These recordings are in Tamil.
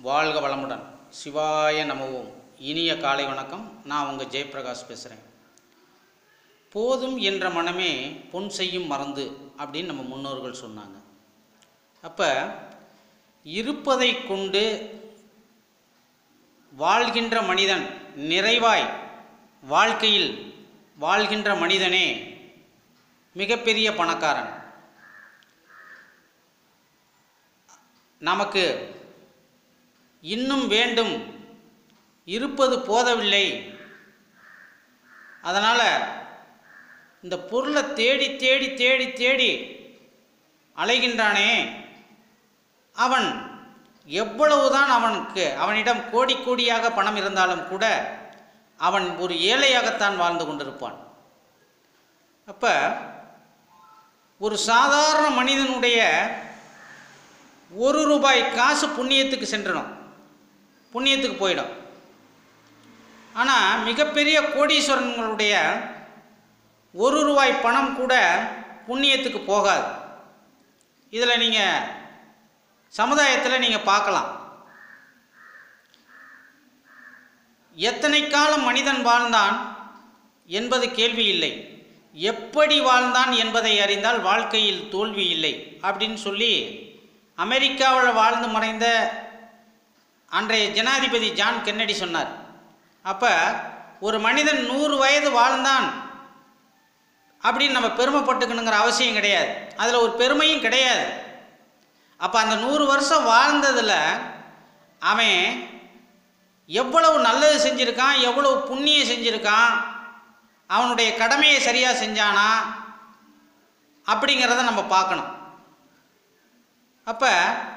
வாழ்க வளமுடன் சிவாய நமவோம் இனிய காலை வணக்கம் நான் உங்கள் ஜெயபிரகாஷ் பேசுகிறேன் போதும் என்ற மனமே பொன் செய்யும் மறந்து அப்படின்னு நம்ம முன்னோர்கள் சொன்னாங்க அப்போ இருப்பதை கொண்டு வாழ்கின்ற மனிதன் நிறைவாய் வாழ்க்கையில் வாழ்கின்ற மனிதனே மிகப்பெரிய பணக்காரன் நமக்கு இன்னும் வேண்டும் இருப்பது போதவில்லை அதனால் இந்த பொருளை தேடி தேடி தேடி தேடி அலைகின்றானே அவன் எவ்வளவுதான் அவனுக்கு அவனிடம் கோடி கோடியாக பணம் இருந்தாலும் கூட அவன் ஒரு ஏழையாகத்தான் வாழ்ந்து கொண்டிருப்பான் அப்போ ஒரு சாதாரண மனிதனுடைய ஒரு ரூபாய் காசு புண்ணியத்துக்கு சென்றணும் புண்ணியத்துக்கு போயிடும் ஆனால் மிகப்பெரிய கோடீஸ்வரன்களுடைய ஒரு ரூபாய் பணம் கூட புண்ணியத்துக்கு போகாது இதில் நீங்கள் சமுதாயத்தில் நீங்கள் பார்க்கலாம் எத்தனை காலம் மனிதன் வாழ்ந்தான் என்பது கேள்வி இல்லை எப்படி வாழ்ந்தான் என்பதை அறிந்தால் வாழ்க்கையில் தோல்வி இல்லை அப்படின்னு சொல்லி அமெரிக்காவில் வாழ்ந்து மறைந்த அன்றைய ஜனாதிபதி ஜான் கென்னடி சொன்னார் அப்போ ஒரு மனிதன் நூறு வயது வாழ்ந்தான் அப்படின்னு நம்ம பெருமைப்பட்டுக்கணுங்கிற அவசியம் கிடையாது அதில் ஒரு பெருமையும் கிடையாது அப்போ அந்த நூறு வருஷம் வாழ்ந்ததில் அவன் எவ்வளவு நல்லது செஞ்சுருக்கான் எவ்வளவு புண்ணியம் செஞ்சுருக்கான் அவனுடைய கடமையை சரியாக செஞ்சானா அப்படிங்கிறத நம்ம பார்க்கணும் அப்போ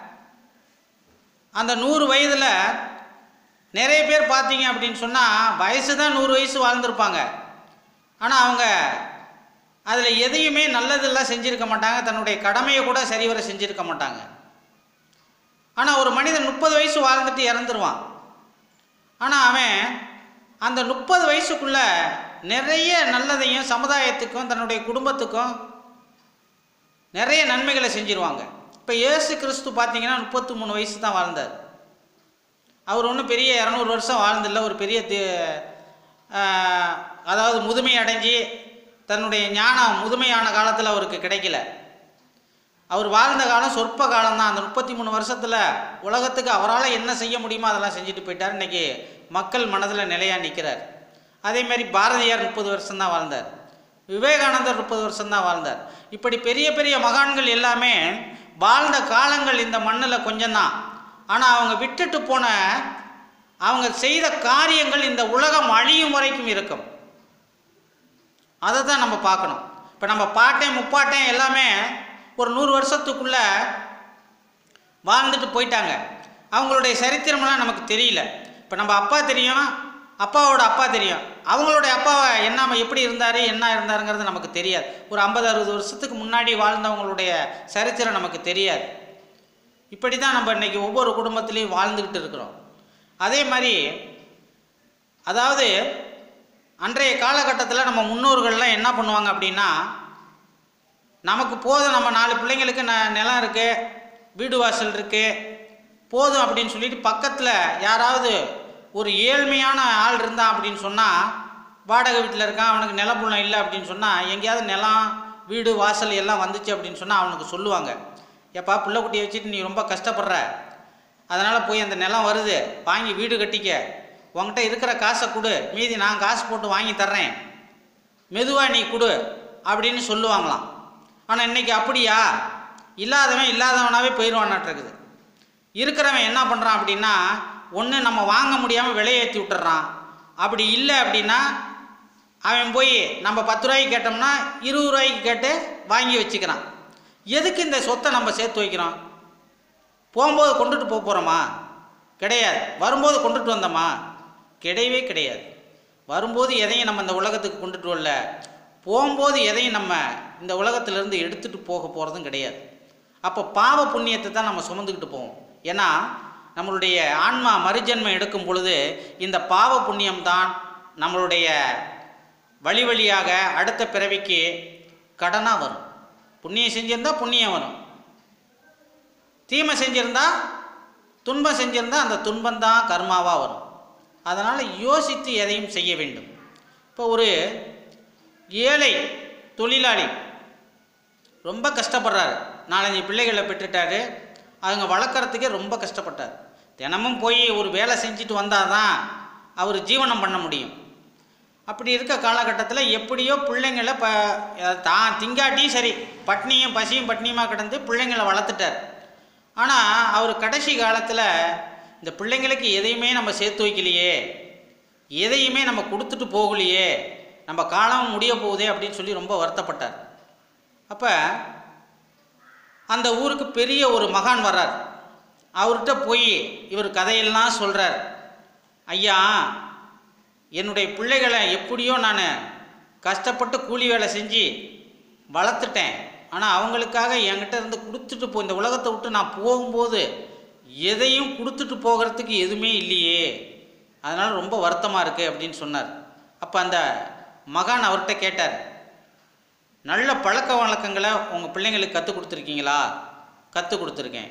அந்த நூறு வயதில் நிறைய பேர் பார்த்தீங்க அப்படின்னு சொன்னால் வயசு தான் நூறு வயசு வாழ்ந்திருப்பாங்க ஆனால் அவங்க அதில் எதையுமே நல்லதெல்லாம் செஞ்சுருக்க மாட்டாங்க தன்னுடைய கடமையை கூட சரிவர செஞ்சுருக்க மாட்டாங்க ஆனால் ஒரு மனிதன் முப்பது வயசு வாழ்ந்துட்டு இறந்துருவான் ஆனால் அவன் அந்த முப்பது வயசுக்குள்ளே நிறைய நல்லதையும் சமுதாயத்துக்கும் தன்னுடைய குடும்பத்துக்கும் நிறைய நன்மைகளை செஞ்சிருவாங்க இப்போ இயேசு கிறிஸ்து பார்த்தீங்கன்னா முப்பத்தி மூணு வயசு தான் வாழ்ந்தார் அவர் ஒன்றும் பெரிய இரநூறு வருஷம் வாழ்ந்தில்ல ஒரு பெரிய அதாவது முதுமை அடைஞ்சு தன்னுடைய ஞானம் முதுமையான காலத்தில் அவருக்கு கிடைக்கல அவர் வாழ்ந்த காலம் சொற்ப காலம் தான் அந்த முப்பத்தி மூணு வருஷத்தில் உலகத்துக்கு அவரால் என்ன செய்ய முடியுமோ அதெல்லாம் செஞ்சுட்டு போயிட்டார் இன்றைக்கி மக்கள் மனதில் நிலையாக நிற்கிறார் அதேமாரி பாரதியார் முப்பது வருஷம்தான் வாழ்ந்தார் விவேகானந்தர் முப்பது வருஷம்தான் வாழ்ந்தார் இப்படி பெரிய பெரிய மகான்கள் எல்லாமே வாழ்ந்த காலங்கள் இந்த மண்ணில் கொஞ்சம்தான் ஆனால் அவங்க விட்டுட்டு போன அவங்க செய்த காரியங்கள் இந்த உலகம் அழியும் வரைக்கும் இருக்கும் அதை தான் நம்ம பார்க்கணும் இப்போ நம்ம பாட்டேன் முப்பாட்டேன் எல்லாமே ஒரு நூறு வருஷத்துக்குள்ளே வாழ்ந்துட்டு போயிட்டாங்க அவங்களுடைய சரித்திரமெல்லாம் நமக்கு தெரியல இப்போ நம்ம அப்பா தெரியும் அப்பாவோட அப்பா தெரியும் அவங்களுடைய அப்பாவை என்ன எப்படி இருந்தார் என்ன இருந்தாருங்கிறது நமக்கு தெரியாது ஒரு ஐம்பது அறுபது வருஷத்துக்கு முன்னாடி வாழ்ந்தவங்களுடைய சரித்திரம் நமக்கு தெரியாது இப்படி தான் நம்ம இன்றைக்கி ஒவ்வொரு குடும்பத்துலேயும் வாழ்ந்துக்கிட்டு இருக்கிறோம் அதே மாதிரி அதாவது அன்றைய காலகட்டத்தில் நம்ம முன்னோர்கள்லாம் என்ன பண்ணுவாங்க அப்படின்னா நமக்கு போதும் நம்ம நாலு பிள்ளைங்களுக்கு ந நிலம் இருக்குது வீடு வாசல் இருக்குது போதும் அப்படின்னு சொல்லிட்டு பக்கத்தில் யாராவது ஒரு ஏழ்மையான ஆள் இருந்தான் அப்படின்னு சொன்னால் வாடகை வீட்டில் இருக்கான் அவனுக்கு நிலப்புலம் இல்லை அப்படின்னு சொன்னால் எங்கேயாவது நிலம் வீடு வாசல் எல்லாம் வந்துச்சு அப்படின்னு சொன்னால் அவனுக்கு சொல்லுவாங்க எப்பா பிள்ளைக்குட்டியை வச்சுட்டு நீ ரொம்ப கஷ்டப்படுற அதனால் போய் அந்த நிலம் வருது வாங்கி வீடு கட்டிக்க உங்ககிட்ட இருக்கிற காசை கொடு மீதி நான் காசு போட்டு வாங்கி தர்றேன் மெதுவாக நீ கொடு அப்படின்னு சொல்லுவாங்களாம் ஆனால் இன்றைக்கி அப்படியா இல்லாதவன் இல்லாதவனாகவே போயிடுவான்னாட்டிருக்குது இருக்கிறவன் என்ன பண்ணுறான் அப்படின்னா ஒன்று நம்ம வாங்க முடியாமல் விலையேற்றி விட்டுறான் அப்படி இல்லை அப்படின்னா அவன் போய் நம்ம பத்து ரூபாய்க்கு கேட்டோம்னா இருபது ரூபாய்க்கு கேட்டு வாங்கி வச்சுக்கிறான் எதுக்கு இந்த சொத்தை நம்ம சேர்த்து வைக்கிறோம் போகும்போது கொண்டுட்டு போக போகிறோமா கிடையாது வரும்போது கொண்டுட்டு வந்தோமா கிடையவே கிடையாது வரும்போது எதையும் நம்ம இந்த உலகத்துக்கு கொண்டுட்டு வரல போகும்போது எதையும் நம்ம இந்த உலகத்திலேருந்து எடுத்துகிட்டு போக போகிறதும் கிடையாது அப்போ பாவ புண்ணியத்தை தான் நம்ம சுமந்துக்கிட்டு போவோம் ஏன்னா நம்மளுடைய ஆன்மா மறுஜன்மம் எடுக்கும் பொழுது இந்த பாவ புண்ணியம் தான் நம்மளுடைய வழி வழியாக அடுத்த பிறவிக்கு கடனாக வரும் புண்ணியம் செஞ்சிருந்தால் புண்ணியம் வரும் தீமை செஞ்சிருந்தா துன்பம் செஞ்சிருந்தால் அந்த துன்பம் தான் கர்மாவாக வரும் அதனால் யோசித்து எதையும் செய்ய வேண்டும் இப்போ ஒரு ஏழை தொழிலாளி ரொம்ப கஷ்டப்படுறாரு நாலஞ்சு பிள்ளைகளை பெற்றுட்டாரு அவங்க வளர்க்குறதுக்கே ரொம்ப கஷ்டப்பட்டார் தினமும் போய் ஒரு வேலை செஞ்சுட்டு வந்தால் தான் அவர் ஜீவனம் பண்ண முடியும் அப்படி இருக்க காலகட்டத்தில் எப்படியோ பிள்ளைங்களை ப தான் திங்காட்டியும் சரி பட்னியும் பசியும் பட்னியுமா கிடந்து பிள்ளைங்களை வளர்த்துட்டார் ஆனால் அவர் கடைசி காலத்தில் இந்த பிள்ளைங்களுக்கு எதையுமே நம்ம சேர்த்து வைக்கலையே எதையுமே நம்ம கொடுத்துட்டு போகலையே நம்ம காலம் முடிய போகுதே அப்படின்னு சொல்லி ரொம்ப வருத்தப்பட்டார் அப்போ அந்த ஊருக்கு பெரிய ஒரு மகான் வர்றார் அவர்கிட்ட போய் இவர் கதையெல்லாம் சொல்கிறார் ஐயா என்னுடைய பிள்ளைகளை எப்படியோ நான் கஷ்டப்பட்டு கூலி வேலை செஞ்சு வளர்த்துட்டேன் ஆனால் அவங்களுக்காக என்கிட்ட இருந்து கொடுத்துட்டு போ இந்த உலகத்தை விட்டு நான் போகும்போது எதையும் கொடுத்துட்டு போகிறதுக்கு எதுவுமே இல்லையே அதனால் ரொம்ப வருத்தமாக இருக்குது அப்படின்னு சொன்னார் அப்போ அந்த மகான் அவர்கிட்ட கேட்டார் நல்ல பழக்க வழக்கங்களை உங்கள் பிள்ளைங்களுக்கு கற்றுக் கொடுத்துருக்கீங்களா கற்றுக் கொடுத்துருக்கேன்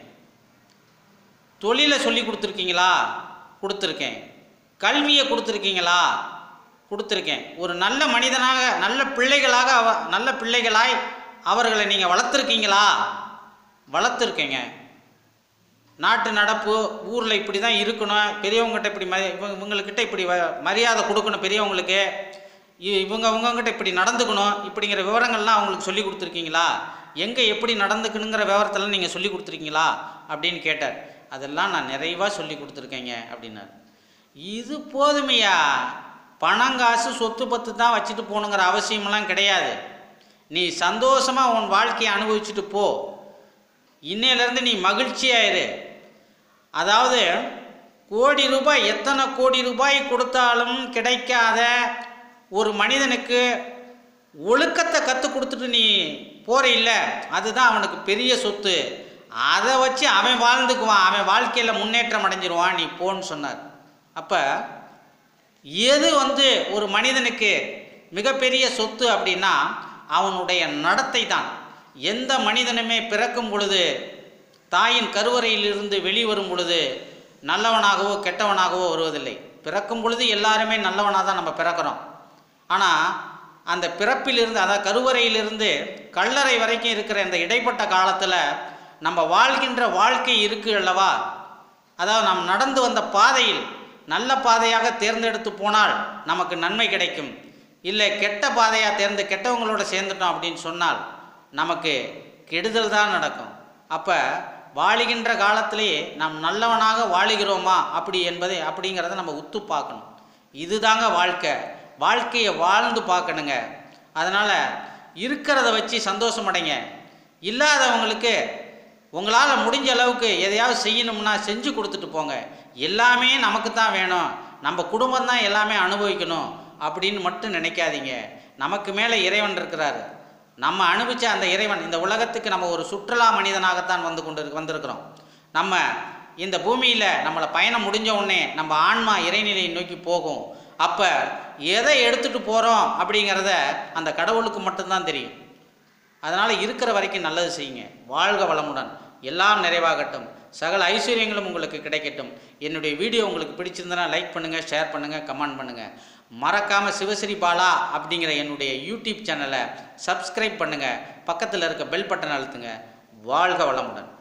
தொழிலை சொல்லி கொடுத்துருக்கீங்களா கொடுத்துருக்கேன் கல்வியை கொடுத்துருக்கீங்களா கொடுத்துருக்கேன் ஒரு நல்ல மனிதனாக நல்ல பிள்ளைகளாக அவ நல்ல பிள்ளைகளாய் அவர்களை நீங்கள் வளர்த்துருக்கீங்களா வளர்த்துருக்கீங்க நாட்டு நடப்பு ஊரில் இப்படி தான் இருக்கணும் பெரியவங்ககிட்ட இப்படி ம இவங்க இவங்கக்கிட்ட இப்படி வ- மரியாதை கொடுக்கணும் பெரியவங்களுக்கு இ- இவங்க இவங்ககிட்ட இப்படி நடந்துக்கணும் இப்படிங்கிற விவரங்கள்லாம் அவங்களுக்கு சொல்லி கொடுத்துருக்கீங்களா எங்கே எப்படி நடந்துக்கணுங்கிற விவரத்தெல்லாம் நீங்கள் சொல்லி கொடுத்துருக்கீங்களா அப்படின்னு கேட்டார் அதெல்லாம் நான் நிறைவாக சொல்லி கொடுத்துருக்கேங்க அப்படின்னார் இது போதுமையா பணம் காசு சொத்து பத்து தான் வச்சுட்டு போகணுங்கிற அவசியமெல்லாம் கிடையாது நீ சந்தோஷமாக உன் வாழ்க்கையை அனுபவிச்சுட்டு போ இன்னையிலேருந்து நீ மகிழ்ச்சியாயிரு அதாவது கோடி ரூபாய் எத்தனை கோடி ரூபாய் கொடுத்தாலும் கிடைக்காத ஒரு மனிதனுக்கு ஒழுக்கத்தை கற்றுக் கொடுத்துட்டு நீ போற இல்ல அதுதான் அவனுக்கு பெரிய சொத்து அதை வச்சு அவன் வாழ்ந்துக்குவான் அவன் வாழ்க்கையில் முன்னேற்றம் அடைஞ்சிருவான் நீ போன்னு சொன்னார் அப்போ எது வந்து ஒரு மனிதனுக்கு மிகப்பெரிய சொத்து அப்படின்னா அவனுடைய நடத்தை தான் எந்த மனிதனுமே பிறக்கும் பொழுது தாயின் கருவறையிலிருந்து வெளிவரும் பொழுது நல்லவனாகவோ கெட்டவனாகவோ வருவதில்லை பிறக்கும் பொழுது எல்லாருமே நல்லவனாக தான் நம்ம பிறக்கிறோம் ஆனால் அந்த பிறப்பிலிருந்து அதாவது கருவறையிலிருந்து கல்லறை வரைக்கும் இருக்கிற இந்த இடைப்பட்ட காலத்தில் நம்ம வாழ்கின்ற வாழ்க்கை இருக்கு அல்லவா அதாவது நாம் நடந்து வந்த பாதையில் நல்ல பாதையாக தேர்ந்தெடுத்து போனால் நமக்கு நன்மை கிடைக்கும் இல்லை கெட்ட பாதையாக தேர்ந்து கெட்டவங்களோட சேர்ந்துட்டோம் அப்படின்னு சொன்னால் நமக்கு கெடுதல் தான் நடக்கும் அப்போ வாழுகின்ற காலத்திலேயே நாம் நல்லவனாக வாழுகிறோமா அப்படி என்பதை அப்படிங்கிறத நம்ம உத்து பார்க்கணும் இதுதாங்க வாழ்க்கை வாழ்க்கையை வாழ்ந்து பார்க்கணுங்க அதனால் இருக்கிறத வச்சு சந்தோஷமடைங்க இல்லாதவங்களுக்கு உங்களால் முடிஞ்ச அளவுக்கு எதையாவது செய்யணும்னா செஞ்சு கொடுத்துட்டு போங்க எல்லாமே நமக்கு தான் வேணும் நம்ம குடும்பம் தான் எல்லாமே அனுபவிக்கணும் அப்படின்னு மட்டும் நினைக்காதீங்க நமக்கு மேலே இறைவன் இருக்கிறாரு நம்ம அனுபவிச்ச அந்த இறைவன் இந்த உலகத்துக்கு நம்ம ஒரு சுற்றுலா மனிதனாகத்தான் வந்து கொண்டு இரு- வந்திருக்கிறோம் நம்ம இந்த பூமியில் நம்மளை பயணம் முடிஞ்ச உடனே நம்ம ஆன்மா இறைநிலையை நோக்கி போகும் அப்போ எதை எடுத்துகிட்டு போகிறோம் அப்படிங்கிறத அந்த கடவுளுக்கு மட்டும்தான் தெரியும் அதனால் இருக்கிற வரைக்கும் நல்லது செய்யுங்க வாழ்க வளமுடன் எல்லாம் நிறைவாகட்டும் சகல ஐஸ்வர்யங்களும் உங்களுக்கு கிடைக்கட்டும் என்னுடைய வீடியோ உங்களுக்கு பிடிச்சிருந்தனா லைக் பண்ணுங்கள் ஷேர் பண்ணுங்கள் கமெண்ட் பண்ணுங்கள் மறக்காமல் சிவஸ்ரீ பாலா அப்படிங்கிற என்னுடைய யூடியூப் சேனலை சப்ஸ்கிரைப் பண்ணுங்கள் பக்கத்தில் இருக்க பெல் பட்டன் அழுத்துங்க வாழ்க வளமுடன்